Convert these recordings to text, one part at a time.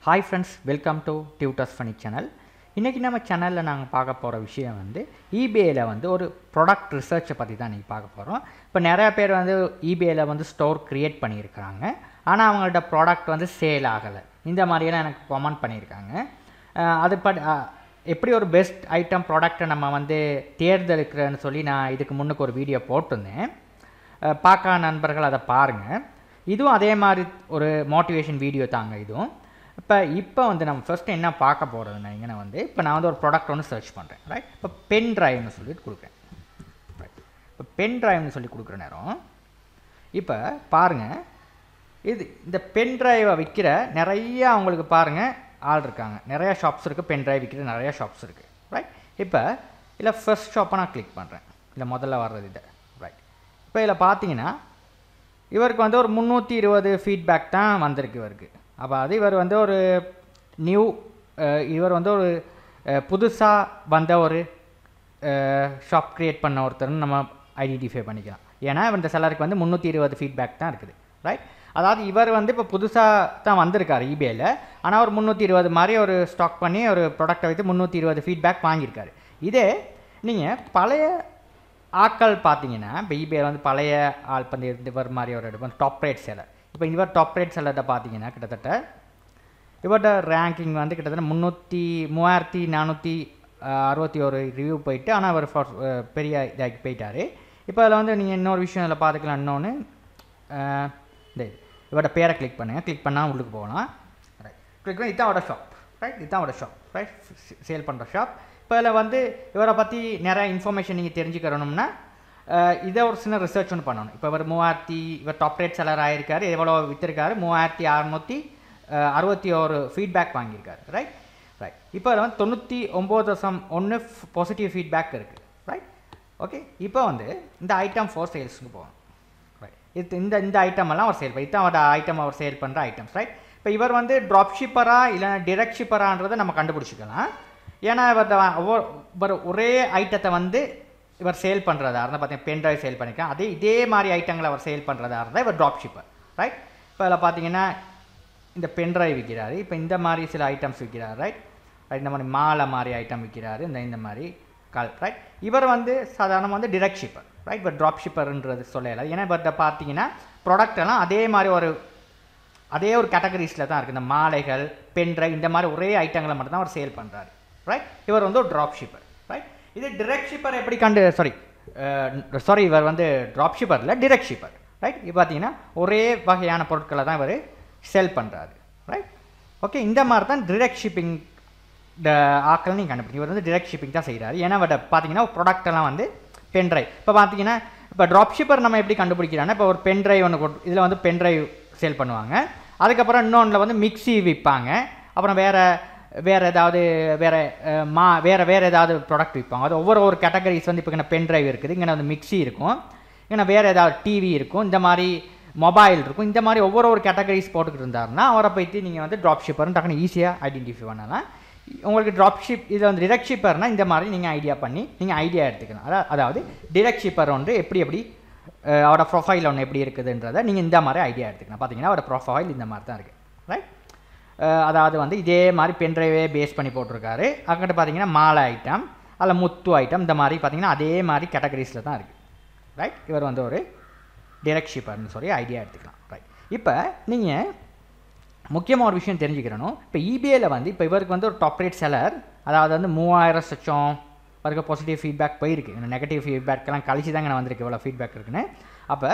hi friends welcome to tutors funny channel இன்றைக்கி நம்ம சேனலில் நாங்கள் பார்க்க போகிற விஷயம் வந்து eBayல வந்து ஒரு ப்ராடக்ட் ரிசர்ச்சை பற்றி தான் இன்றைக்கி பார்க்க போகிறோம் இப்போ நிறையா பேர் வந்து eBayல வந்து ஸ்டோர் க்ரியேட் பண்ணியிருக்கிறாங்க ஆனால் அவங்கள்ட்ட ப்ராடக்ட் வந்து சேல் ஆகலை இந்த மாதிரியெல்லாம் எனக்கு கமெண்ட் பண்ணியிருக்காங்க அஹ் அது பட் அஹ் எப்படி ஒரு பெஸ்ட் ஐட்டம் ப்ராடக்ட்டை நம்ம வந்து தேர்ந்தெடுக்கிறேன்னு சொல்லி நான் இதுக்கு முன்னுக்கு ஒரு வீடியோ போட்டிருந்தேன் அஹ் பார்க்காத நண்பர்கள் அதை பாருங்கள் இதுவும் அதே மாதிரி ஒரு மோட்டிவேஷன் வீடியோ தாங்க இதுவும் இப்போ இப்போ வந்து நம்ம ஃபஸ்ட்டு என்ன பார்க்க போகிறதுனா இங்கே வந்து இப்போ நான் வந்து ஒரு ப்ராடக்ட் ஒன்று சர்ச் பண்ணுறேன் ரைட் இப்போ பென் ட்ரைவ்னு சொல்லிட்டு கொடுக்குறேன் ரைட் இப்போ பென் ட்ரைவ்னு சொல்லி கொடுக்குற நேரம் இப்போ பாருங்கள் இது இந்த பென் ட்ரைவை விற்கிற நிறைய அவங்களுக்கு பாருங்கள் ஆள் இருக்காங்க நிறையா ஷாப்ஸ் இருக்குது பென் ட்ரைவ் விற்கிற நிறையா ஷாப்ஸ் இருக்குது ரைட் இப்போ இல்லை ஃபர்ஸ்ட் ஷாப்பை நான் கிளிக் பண்ணுறேன் இல்லை முதல்ல வர்றது இதை ரைட் இப்போ இதில் பார்த்தீங்கன்னா இவருக்கு வந்து ஒரு முந்நூற்றி இருபது ஃபீட்பேக் தான் வந்திருக்கு இவருக்கு அப்போ அது இவர் வந்து ஒரு நியூ இவர் வந்து ஒரு புதுசாக வந்த ஒரு ஷாப் க்ரியேட் பண்ண ஒருத்தர்னு நம்ம ஐடென்டிஃபை பண்ணிக்கலாம் ஏன்னா இந்த செலருக்கு வந்து முந்நூற்றி இருபது ஃபீட்பேக் தான் இருக்குது ரைட் அதாவது இவர் வந்து இப்போ புதுசாக தான் வந்திருக்காரு இபேயில் ஆனால் ஒரு முந்நூற்றி இருபது மாதிரி ஒரு ஸ்டாக் பண்ணி ஒரு ப்ராடக்ட்டை வைத்து முந்நூற்றி இருபது ஃபீட்பேக் வாங்கியிருக்காரு இதே நீங்கள் பழைய ஆட்கள் பார்த்தீங்கன்னா இப்போ இபேயில் வந்து பழைய ஆள் வந்து இவர் மாதிரி ஒரு எடுப்போம் டாப் ரேட் செலர் இப்போ இவர் டாப் ரேட் செலர்கிட்ட பார்த்தீங்கன்னா கிட்டத்தட்ட இவர்கிட்ட ரேங்கிங் வந்து கிட்டத்தட்ட முந்நூற்றி மூவாயிரத்தி நானூற்றி அறுபத்தி ஒரு ரிவ்யூ போயிட்டு ஆனால் அவர் for- அஹ் பெரிய இதாகி போயிட்டார் இப்போ அதில் வந்து நீங்கள் இன்னொரு விஷயம் இதில் பார்த்துக்கலாம் இன்னொன்று இந்த இவரோட பேரை கிளிக் பண்ணுங்கள் கிளிக் பண்ணால் உள்ளுக்கு போகலாம் ரைட் கிளிக் பண்ணி இதான் அவரோட ஷாப் ரைட் இதான் அவரோட ஷாப் ரைட் சேல் பண்ணுற ஷாப் இப்போ இதில் வந்து இவரை பற்றி நிறைய இன்ஃபர்மேஷன் நீங்கள் தெரிஞ்சுக்கிறணும்னா அஹ் இதை ஒரு சின்ன ரிசர்ச் ஒன்று பண்ணணும் இப்போ இவர் மூவாயிரத்தி இவர் டாப் ரேட் செலர் ஆகிருக்காரு எவ்வளோ விற்றுருக்காரு மூவாயிரத்தி அறநூற்றி அறுபத்தி ஒரு ஃபீட்பேக் வாங்கியிருக்காரு ரைட் ரைட் இப்போ அதில் வந்து தொண்ணூற்றி ஒம்பது தசம் ஒன்று பாசிட்டிவ் ஃபீட்பேக் இருக்குது ரைட் ஓகே இப்போ வந்து இந்த ஐட்டம் ஃபோர் சேல்ஸ்க்கு போகணும் ரைட் இது இந்த இந்த ஐட்டம் எல்லாம் அவர் சேல் பண்ணி இதுதான் அவரோட ஐட்டம் அவர் சேல் பண்ணுற ஐட்டம்ஸ் ரைட் இப்போ இவர் வந்து ட்ராப் ஷிப்பராக இல்லை டிரெக்ட் ஷிப்பரான்றதை நம்ம கண்டுபிடிச்சிக்கலாம் ஏன்னா இவர் ஒவ்வொரு இவர் ஒரே ஐட்டத்தை வந்து இவர் சேல் பண்ணுறதா இருந்தால் பார்த்தீங்கன்னா பென் ட்ரைவ் சேல் பண்ணிக்கலாம் அதே இதே மாதிரி ஐட்டங்களை அவர் சேல் பண்ணுறதா இருந்தால் இவர் ட்ராப் ஷிப்பர் ரைட் இப்போ அதில் பார்த்தீங்கன்னா இந்த பென் ட்ரைவ் விற்கிறாரு இப்போ இந்த மாதிரி சில ஐட்டம்ஸ் விற்கிறார் ரைட் ரைட் இந்த மாதிரி மாலை மாதிரி ஐட்டம் விற்கிறாரு இந்த இந்த மாதிரி கால் ரைட் இவர் வந்து சாதாரணமாக வந்து டிரெக்ட் ஷிப்பர் ரைட் இப்போ ட்ராப் ஷிப்பர்ன்றது சொல்லலை ஏன்னா இவர்கிட்ட பார்த்தீங்கன்னா ப்ராடக்ட் எல்லாம் அதே மாதிரி ஒரு அதே ஒரு கேட்டகரிஸில் தான் இருக்குது இந்த மாலைகள் பென் ட்ரைவ் இந்த மாதிரி ஒரே ஐட்டங்களை மட்டும் தான் அவர் சேல் பண்ணுறாரு ரைட் இவர் வந்து ஒரு ட்ராப் ஷிப்பர் ரைட் இது டிரெக்ட் ஷிப்பர் எப்படி கண்டு சாரி சாரி இவர் வந்து ட்ராப் ஷிப்பர் இல்லை டிரெக்ட் ஷிப்பர் ரைட் இது பார்த்தீங்கன்னா ஒரே வகையான பொருட்களை தான் இவர் செல் பண்ணுறாரு ரைட் ஓகே இந்த மாதிரி தான் டிரெக்ட் ஷிப்பிங் ஆக்கள் நீங்கள் கண்டுபிடிக்கும் இவர் வந்து டிரெக்ட் ஷிப்பிங் தான் செய்கிறாரு ஏன்னா அவட பார்த்தீங்கன்னா ப்ராடக்ட் எல்லாம் வந்து பென் ட்ரைவ் இப்போ பார்த்தீங்கன்னா இப்போ ட்ராப் ஷிப்பர் நம்ம எப்படி கண்டுபிடிக்கிறாங்கன்னா இப்போ ஒரு பென் ட்ரைவ் ஒன்று இதில் வந்து பென் ட்ரைவ் சேல் பண்ணுவாங்க அதுக்கப்புறம் இன்னொன்றில் வந்து மிக்ஸி விற்பாங்க அப்புறம் வேறு வேறு ஏதாவது வேறு மா வேறு வேறு ஏதாவது ப்ராடக்ட் விற்பாங்க அது ஒவ்வொரு ஒரு கேட்டகரிஸ் வந்து இப்போ இங்கே பென் ட்ரைவ் இருக்குது இங்கே வந்து மிக்ஸி இருக்கும் இங்கே வேறு ஏதாவது டிவி இருக்கும் இந்த மாதிரி மொபைல் இருக்கும் இந்த மாதிரி ஒவ்வொரு ஒரு கேட்டகரிஸ் போட்டுக்கிட்டு இருந்தாருன்னா அவரை பற்றி நீங்கள் வந்து ட்ராப் ஷிப்பர்னு டக்குனு ஈஸியாக ஐடென்டிஃபை பண்ணலாம் உங்களுக்கு ட்ராப் ஷிப் இது வந்து டிரெக்ட் ஷிப்பர்னா இந்த மாதிரி நீங்கள் ஐடியா பண்ணி நீங்கள் ஐடியா எடுத்துக்கலாம் அதாவது அதாவது டிரெக்ட் ஷிப்பர் வந்து எப்படி எப்படி அஹ், அவரோட ப்ரொஃபைல் ஒன்று எப்படி இருக்குதுன்றதை நீங்கள் இந்த மாதிரி ஐடியா எடுத்துக்கலாம் பார்த்தீங்கன்னா அவரோட ப்ரொஃபைல் இந்த மாதிரி தான் இருக்குது ரைட் அதாவது வந்து இதே மாதிரி பென்ட்ரைவே பேஸ் பண்ணி போட்டிருக்காரு அங்கிட்ட பார்த்தீங்கன்னா மாலை ஐட்டம் அதில் முத்து ஐட்டம் இந்த மாதிரி பார்த்தீங்கன்னா அதே மாதிரி கேட்டகரிஸில் தான் இருக்குது ரைட் இவர் வந்து ஒரு டிரெக்ட் ஷிப்பர்னு சொல்லி ஐடியா எடுத்துக்கலாம் ரைட் இப்போ நீங்கள் முக்கியமாக ஒரு விஷயம் தெரிஞ்சுக்கிறணும் இப்போ இபிஏல வந்து இப்போ இவருக்கு வந்து ஒரு டாப் ரேட் செலர் அதாவது வந்து மூவாயிரம் லட்சம் வரைக்கும் பாசிட்டிவ் ஃபீட்பேக் போயிருக்கு நெகட்டிவ் ஃபீட்பேக்கெல்லாம் கழிச்சு தாங்க வந்திருக்கு இவ்வளோ ஃபீட்பேக் இருக்குன்னு அப்போ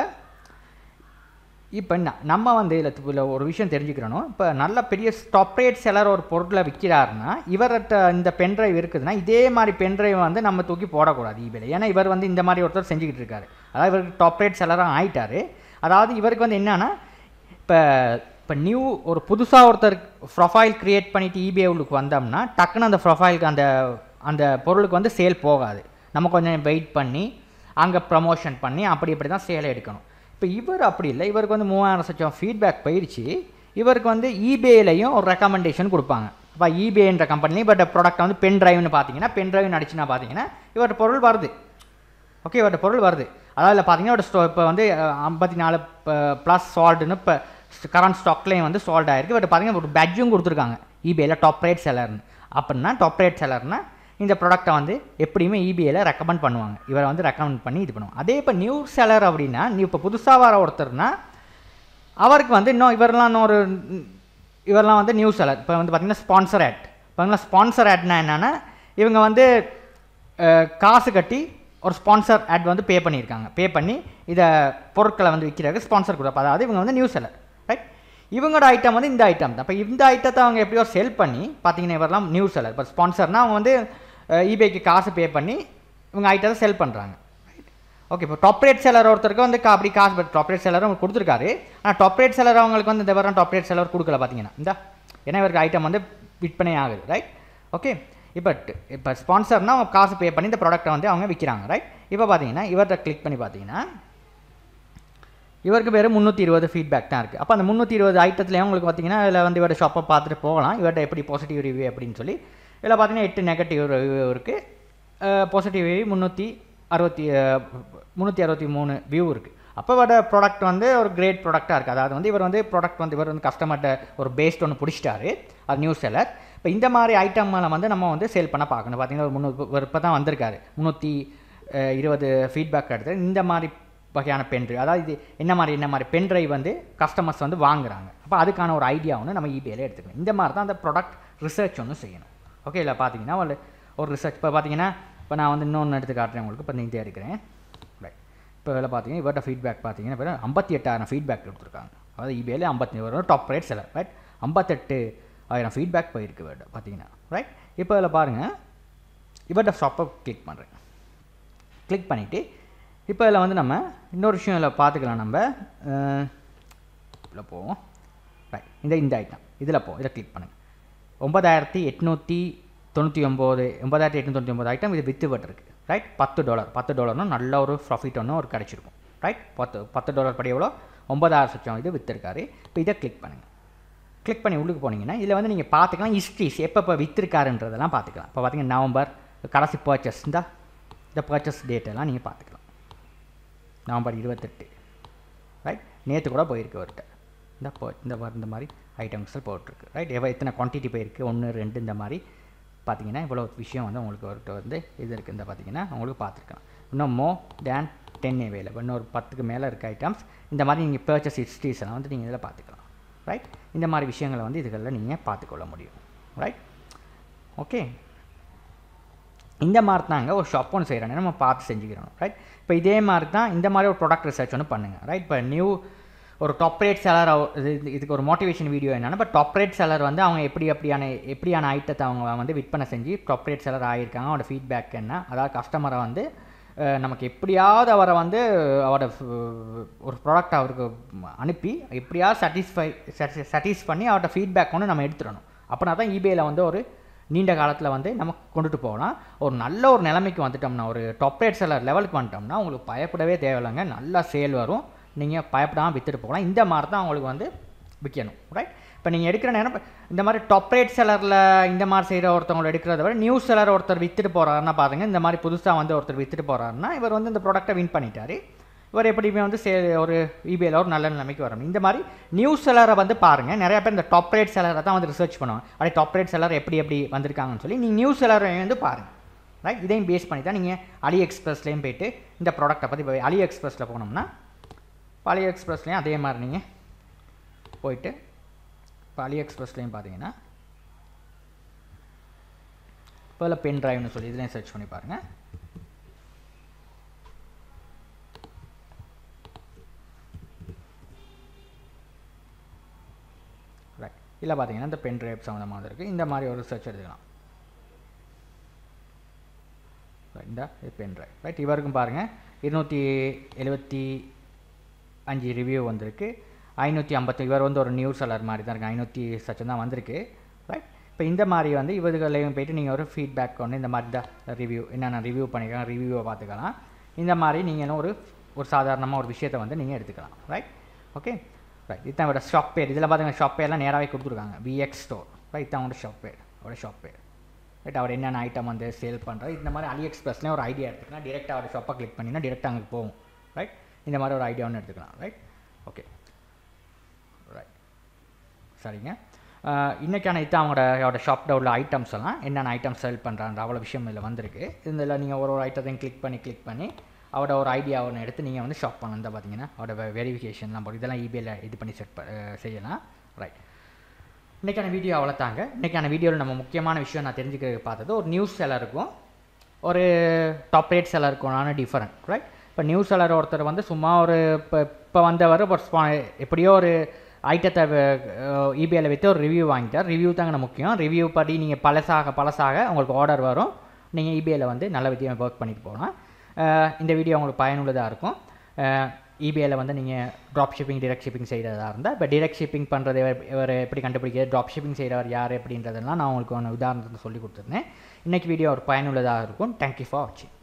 இப்போ ந- நம்ம வந்து இதில் ஒரு விஷயம் தெரிஞ்சுக்கிறணும் இப்போ நல்ல பெரிய டாப் ரேட் செலர் ஒரு பொருளை விற்கிறாருன்னா இவர்கிட்ட இந்த பென்ட்ரைவ் இருக்குதுன்னா இதே மாதிரி பென்ட்ரைவ் வந்து நம்ம தூக்கி போடக்கூடாது இபியில் ஏன்னா இவர் வந்து இந்த மாதிரி ஒருத்தர் செஞ்சுக்கிட்டு இருக்காரு அதாவது இவருக்கு டாப் ரேட் செலராக ஆயிட்டாரு அதாவது இவருக்கு வந்து என்னன்னா இப்போ இப்போ நியூ ஒரு புதுசாக ஒருத்தர் ப்ரொஃபைல் க்ரியேட் பண்ணிட்டு eBay உள்ளுக்கு வந்தோம்னா டக்குன்னு அந்த ப்ரொஃபைலுக்கு அந்த அந்த பொருளுக்கு வந்து சேல் போகாது நம்ம கொஞ்சம் வெயிட் பண்ணி அங்கே ப்ரமோஷன் பண்ணி அப்படி இப்படி தான் சேலை எடுக்கணும் இப்போ இவர் அப்படி இல்லை இவருக்கு வந்து மூவாயிரம் லட்சம் ஃபீட்பேக் போயிடுச்சு இவருக்கு வந்து இபேலையும் ஒரு ரெக்கமெண்டேஷன் கொடுப்பாங்க அப்போ இபேன்ற கம்பெனிலையும் பட் ப்ராடக்ட் வந்து பென் டிரைவ்னு பார்த்தீங்கன்னா பென் டிரைவ்னு அடிச்சுனா பார்த்தீங்கன்னா இவர்கிட்ட பொருள் வருது ஓகே இவர்கிட்ட பொருள் வருது அதாவது பார்த்தீங்கன்னா ஒரு ஸ்டோ இப்போ வந்து ஐம்பத்தி நாலு ப்ளஸ் சால்ட்னு இப்போ கரண்ட் ஸ்டாக்லேயும் வந்து சோல்ட் ஆயிருக்கு பட் பார்த்தீங்கன்னா ஒரு பேட்ஜும் கொடுத்துருக்காங்க இபிஐல டாப் ரேட் செலர்னு அப்படின்னா டாப் ரேட் செலர்னா இந்த ப்ராடக்ட்டை வந்து எப்படியுமே இபிஐல ரெக்கமெண்ட் பண்ணுவாங்க இவரை வந்து ரெக்கமெண்ட் பண்ணி இது பண்ணுவாங்க அதே இப்போ நியூ செலர் அப்படின்னா நீ இப்போ புதுசாக வர ஒருத்தர்னா அவருக்கு வந்து இன்னும் இவரெல்லாம் இன்னும் ஒரு இவரெல்லாம் வந்து நியூ செலர் இப்போ வந்து பார்த்தீங்கன்னா ஸ்பான்சர் ஆட் இப்போ ஸ்பான்சர் ஆட்னா என்னென்னா இவங்க வந்து அஹ், காசு கட்டி ஒரு ஸ்பான்சர் ஆட் வந்து பே பண்ணியிருக்காங்க பே பண்ணி இதை பொருட்களை வந்து விற்கிறதுக்கு ஸ்பான்சர் கொடுப்பா அதாவது இவங்க வந்து நியூ செலர் ரைட் இவங்களோட ஐட்டம் வந்து இந்த ஐட்டம் தான் இப்போ இந்த ஐட்டத்தை அவங்க எப்படியோ செல் பண்ணி பார்த்தீங்கன்னா இவரெல்லாம் நியூ செலர் இப்போ ஸ்பான்சர்னால் அவங்க வந்து இபேக்கு காசு பே பண்ணி இவங்க ஐட்டத்தை செல் பண்ணுறாங்க ஓகே இப்போ டாப் ரேட் செலர் ஒருத்தருக்கு வந்து கா- அப்படி காசு டாப் ரேட் செலர் அவங்க கொடுத்துருக்காரு ஆனால் டாப் ரேட் செலர் அவங்களுக்கு வந்து இந்த வரம் டாப் ரேட் செலர் கொடுக்கல பார்த்தீங்கன்னா இந்த ஏன்னா இவருக்கு ஐட்டம் வந்து விற்பனை ஆகுது ரைட் ஓகே இப்போ இப்போ ஸ்பான்சர்னா அவங்க காசு பே பண்ணி இந்த ப்ராடக்ட்டை வந்து அவங்க விற்கிறாங்க ரைட் இப்போ பார்த்தீங்கன்னா இவர்கிட்ட கிளிக் பண்ணி பார்த்தீங்கன்னா இவருக்கு வெறும் முந்நூற்றி இருபது ஃபீட்பேக் தான் இருக்குது அப்போ அந்த முந்நூற்றி இருபது ஐட்டத்துலேயும் உங்களுக்கு பார்த்தீங்கன்னா இதில் வந்து இவரோட ஷாப்பை பார்த்துட்டு போகலாம் இவர்கிட்ட எப்படி பாசிட்டிவ் ரிவ்யூ அப்படின்னு சொல்லி இதில் பார்த்தீங்கன்னா எட்டு நெகட்டிவ் ரிவ்யூ இருக்குது பாசிட்டிவ் ரிவ்யூ முந்நூற்றி அறுபத்தி முந்நூற்றி அறுபத்தி மூணு வியூ இருக்குது அப்போ இவரோட ப்ராடக்ட் வந்து ஒரு கிரேட் ப்ராடக்டாக இருக்குது அதாவது வந்து இவர் வந்து ப்ராடக்ட் வந்து இவர் வந்து கஸ்டமர்கிட்ட ஒரு பேஸ்ட் ஒன்று பிடிச்சிட்டாரு அது நியூஸ் செல்லர் இப்போ இந்த மாதிரி ஐட்டம்களை வந்து நம்ம வந்து சேல் பண்ண பார்க்கணும் பார்த்தீங்கன்னா ஒரு முந்நூறு இப்போ தான் வந்திருக்காரு முந்நூற்றி இருபது ஃபீட்பேக் எடுத்து இந்த மாதிரி வகையான பென் ட்ரைவ் அதாவது இது என்ன மாதிரி என்ன மாதிரி பென் ட்ரைவ் வந்து கஸ்டமர்ஸ் வந்து வாங்குறாங்க அப்போ அதுக்கான ஒரு ஐடியா ஒன்று நம்ம இபிஐல எடுத்துக்கணும் இந்த மாதிரி தான் அந்த ப்ராடக்ட் ரிசர்ச் ஒன்று செய்யணும் ஓகே இல்லை பார்த்தீங்கன்னா ஒரு ஒரு ரிசர்ச் இப்போ பார்த்தீங்கன்னா இப்போ நான் வந்து இன்னொன்று எடுத்து காட்டுறேன் உங்களுக்கு இப்போ இந்த எடுக்கிறேன் ரைட் இப்போ இதில் பார்த்தீங்கன்னா இவர்கிட்ட ஃபீட்பேக் பார்த்தீங்கன்னா இப்போ ஐம்பத்தி எட்டாயிரம் ஃபீட்பேக் கொடுத்துருக்காங்க அதாவது இபிஐல ஐம்பத்தி ஒரு டாப் ரேட் செலர் ரைட் ஐம்பத்தெட்டு ஆயிரம் ஃபீட்பேக் போயிருக்கு இவர்கிட்ட பார்த்தீங்கன்னா ரைட் இப்போ இதில் பாருங்கள் இவர்கிட்ட ஷாப்பை கிளிக் பண்ணுறேன் கிளிக் பண்ணிவிட்டு இப்போ இதில் வந்து நம்ம இன்னொரு விஷயம் இதில் பார்த்துக்கலாம் நம்ம இதில் போவோம் ரைட் இந்த இந்த ஐட்டம் இதில் போவோம் இதை கிளிக் பண்ணுங்கள் ஒன்பதாயிரத்தி எட்நூற்றி தொண்ணூற்றி ஒம்பது ஒன்பதாயிரத்தி எட்நூற்றி தொண்ணூற்றி ஒம்பது ஐட்டம் இது வித்து இருக்குது ரைட் பத்து டாலர் பத்து டாலர்னா நல்ல ஒரு ப்ராஃபிட் ஒன்று ஒரு கிடச்சிருக்கும் ரைட் பத்து பத்து டாலர் படி எவ்வளோ ஒன்பதாயிரம் லட்சம் இது விற்றுருக்காரு இப்போ இதை கிளிக் பண்ணுங்கள் கிளிக் பண்ணி உள்ளுக்கு போனீங்கன்னா இதில் வந்து நீங்கள் பார்த்துக்கலாம் ஹிஸ்ட்ரிஸ் எப்பப்போ விற்றுருக்காருன்றதெல்லாம் பார்த்துக்கலாம் இப்போ பார்த்தீங்கன்னா நவம்பர் கடைசி பர்ச்சேஸ் இந்த இந்த பர்ச்சேஸ் டேட் எல்லாம் நீங்கள் பார்த்துக்கலாம் நவம்பர் இருபத்தெட்டு ரைட் நேற்று கூட போயிருக்கு அவர்கிட்ட இந்த போ இந்த வ- இந்த மாதிரி ஐட்டம்ஸ் போட்டிருக்கு ரைட் எவ்வளோ எத்தனை குவான்டிட்டி போயிருக்கு ஒன்று ரெண்டு இந்த மாதிரி பார்த்தீங்கன்னா இவ்வளோ விஷயம் வந்து உங்களுக்கு அவர்கிட்ட வந்து இது இருக்குது இந்த பார்த்தீங்கன்னா உங்களுக்கு பார்த்துருக்கலாம் இன்னும் மோ தேன் டென் அவைலபிள் இன்னொரு பத்துக்கு மேலே இருக்க ஐட்டம்ஸ் இந்த மாதிரி நீங்கள் பர்ச்சேஸ் ஹிஸ்ட்ரிஸ் எல்லாம் வந்து நீங்கள் இதில் பார்த்துக்கலாம் ரைட் இந்த மாதிரி விஷயங்களை வந்து இதுகளில் நீங்கள் பார்த்துக்கொள்ள முடியும் ரைட் ஓகே இந்த மாதிரி தாங்க ஒரு ஷாப் ஒன்று செய்கிறேன் நம்ம பார்த்து செஞ்சுக்கிறோம் ரைட் இப்போ இதே மாதிரி தான் இந்த மாதிரி ஒரு ப்ராடக்ட் ரிசர்ச் ஒன்று பண்ணுங்கள் ரைட் இப்போ நியூ ஒரு டாப் ரேட் செலர் இது இதுக்கு ஒரு மோட்டிவேஷன் வீடியோ என்னன்னா இப்போ டாப் ரேட் செலர் வந்து அவங்க எப்படி எப்படியான எப்படியான ஐட்டத்தை அவங்க வந்து விற்பனை செஞ்சு டாப் ரேட் செலர் ஆகியிருக்காங்க அவரோட ஃபீட்பேக் என்ன அதாவது கஸ்டமரை வந்து அஹ், நமக்கு எப்படியாவது அவரை வந்து அவரோட ஃப- ஒரு ப்ராடக்ட் அவருக்கு அனுப்பி எப்படியாவது சாட்டிஸ்ஃபை சாட்டிஸ் பண்ணி அவரோட ஃபீட்பேக் ஒன்று நம்ம எடுத்துடணும் அப்படின்னா தான் இபேயில் வந்து ஒரு நீண்ட காலத்தில் வந்து நம்ம கொண்டுட்டு போகலாம் ஒரு நல்ல ஒரு நிலைமைக்கு வந்துட்டோம்னா ஒரு டாப் ரேட் செல்லர் லெவலுக்கு வந்துட்டோம்னா உங்களுக்கு பயப்படவே தேவையில்லைங்க நல்லா சேல் வரும் நீங்கள் பயப்படாமல் விற்றுட்டு போகலாம் இந்த மாதிரி தான் உங்களுக்கு வந்து விற்கணும் ரைட் இப்போ நீங்கள் எடுக்கிற நேரம் இப்ப இந்த மாதிரி டாப் ரேட் செலரில் இந்த மாதிரி செய்கிற ஒருத்தவங்களை எடுக்கிறத விட நியூ செலர் ஒருத்தர் விற்றுட்டு போகிறாருன்னா பாருங்க இந்த மாதிரி புதுசாக வந்து ஒருத்தர் விற்றுட்டு போகிறாருன்னா இவர் வந்து இந்த ப்ராடக்ட்டை வின் பண்ணிட்டாரு இவர் எப்படியுமே வந்து சே ஒரு இபிஐல ஒரு நல்ல நிலைமைக்கு வரணும் இந்த மாதிரி நியூ செலரை வந்து பாருங்கள் நிறைய பேர் இந்த டாப் ரேட் செலரை தான் வந்து ரிசர்ச் பண்ணுவாங்க அப்படியே டாப் ரேட் செலர் எப்படி எப்படி வந்திருக்காங்கன்னு சொல்லி நீங்கள் நியூ செலரை வந்து பாருங்கள் ரைட் இதையும் பேஸ் பண்ணி தான் நீங்கள் அலி எக்ஸ்பிரஸ்லேயும் போயிட்டு இந்த ப்ராடக்ட்டை பற்றி இப்போ அலி எக்ஸ்பிரஸில் போனோம்னா இப்போ அலி எக்ஸ்பிரஸ்லேயும் அதே மாதிரி நீங்கள் போயிட்டு இப்போ அலி எக்ஸ்பிரஸ்லேயும் பார்த்தீங்கன்னா இப்போ இதில் பென் டிரைவ்னு சொல்லி இதுலேயும் சர்ச் பண்ணி பாருங்கள் ரைட் இல்லை பார்த்தீங்கன்னா இந்த பென் டிரைவ் சம்மந்தமாக இருக்குது இந்த மாதிரி ஒரு சர்ச் எடுத்துக்கலாம் Right, இந்த பென் டிரைவ் ரைட் இவருக்கும் பாருங்கள் இருநூற்றி எழுபத்தி அஞ்சு ரிவ்யூ வந்திருக்கு ஐநூற்றி ஐம்பத்தி இவர் வந்து ஒரு நியூஸ் செலர் மாதிரி தான் இருக்குது ஐநூற்றி சச்சம் தான் வந்திருக்கு ரைட் இப்போ இந்த மாதிரி வந்து இவர்களையும் போயிட்டு நீங்கள் ஒரு ஃபீட்பேக் ஒன்று இந்த மாதிரி தான் ரிவ்யூ என்னென்ன ரிவ்யூ பண்ணிக்கலாம் ரிவ்யூவை பார்த்துக்கலாம் இந்த மாதிரி நீங்களும் ஒரு ஒரு சாதாரணமாக ஒரு விஷயத்தை வந்து நீங்கள் எடுத்துக்கலாம் ரைட் ஓகே ரைட் இதுதான் அவரோட ஷாப் பேர் இதில் பார்த்தீங்கன்னா ஷாப் பேர்லாம் நேராகவே கொடுத்துருக்காங்க விஎக்ஸ் ஸ்டோர் ரைட் தான் அவங்களோட ஷாப் பேர் அவரோட ஷாப் பேர் ரைட் அவர் என்னென்ன ஐட்டம் வந்து சேல் பண்ணுறாரு இந்த மாதிரி அலி எக்ஸ்பிரஸ்லேயும் ஒரு ஐடியா எடுத்துக்கலாம் டேரெக்டாக அவர் ஷாப்பை கிளிக் பண்ணினா டேரெக்டாக அங்கே போகும் ரைட் இந்த மாதிரி ஒரு ஐடியா ஒன்று எடுத்துக்கலாம் ரைட் ஓகே ரைட் சரிங்க ஆஹ் இன்னைக்கான இது அவங்களோட ஷாப்பில் உள்ள ஐட்டம்ஸ் எல்லாம் என்னென்ன ஐட்டம்ஸ் செல் பண்ணுறாங்க அவ்வளோ விஷயம் இதில் வந்திருக்கு இதில் நீங்கள் ஒரு ஒரு ஐட்டத்தையும் கிளிக் பண்ணி கிளிக் பண்ணி அவரோட ஒரு ஐடியா ஒன்று எடுத்து நீங்கள் வந்து ஷாப் பண்ணணும் பார்த்தீங்கன்னா அவரோட வெரிஃபிகேஷன்லாம் போட்டு இதெல்லாம் இபியில் இது பண்ணி செட் செய்யலாம் ரைட் இன்றைக்கான வீடியோ அவ்வளோதாங்க இன்றைக்கான வீடியோவில் நம்ம முக்கியமான விஷயம் நான் தெரிஞ்சுக்க பார்த்தது ஒரு நியூஸ் செல்லருக்கும் ஒரு டாப் ரேட் செல்லருக்குமான டிஃபரெண்ட் ரைட் இப்போ நியூஸ் செல்லர் ஒருத்தர் வந்து சும்மா ஒரு இப்போ இப்போ வந்தவர் ஒரு ஸ்பா- எப்படியோ ஒரு ஐட்டத்தை இபிஐயில் வைத்து ஒரு ரிவ்யூ வாங்கிட்டார் ரிவ்யூ தாங்க முக்கியம் ரிவ்யூ படி நீங்கள் பழசாக பழசாக உங்களுக்கு ஆர்டர் வரும் நீங்கள் இபிஐயில் வந்து நல்ல வித்தியம் ஒர்க் பண்ணிட்டு போகலாம் அஹ் இந்த வீடியோ உங்களுக்கு பயனுள்ளதாக இருக்கும் இபிஐயில் வந்து நீங்கள் ட்ராப் ஷிப்பிங் டிரெக்ட் ஷிப்பிங் செய்கிறதா இருந்தால் இப்போ டிரெக்ட் ஷிப்பிங் பண்ணுறது இவர் எப்படி கண்டுபிடிக்கிறது ட்ராப் ஷிப்பிங் செய்கிறவர் யார் அப்படின்றதெல்லாம் நான் உங்களுக்கு ஒன்று உதாரணத்தை சொல்லி கொடுத்துருந்தேன் இன்றைக்கி வீடியோ ஒரு பயனுள்ளதாக இருக்கும் தேங்க்யூ ஃபார் வாட்சிங்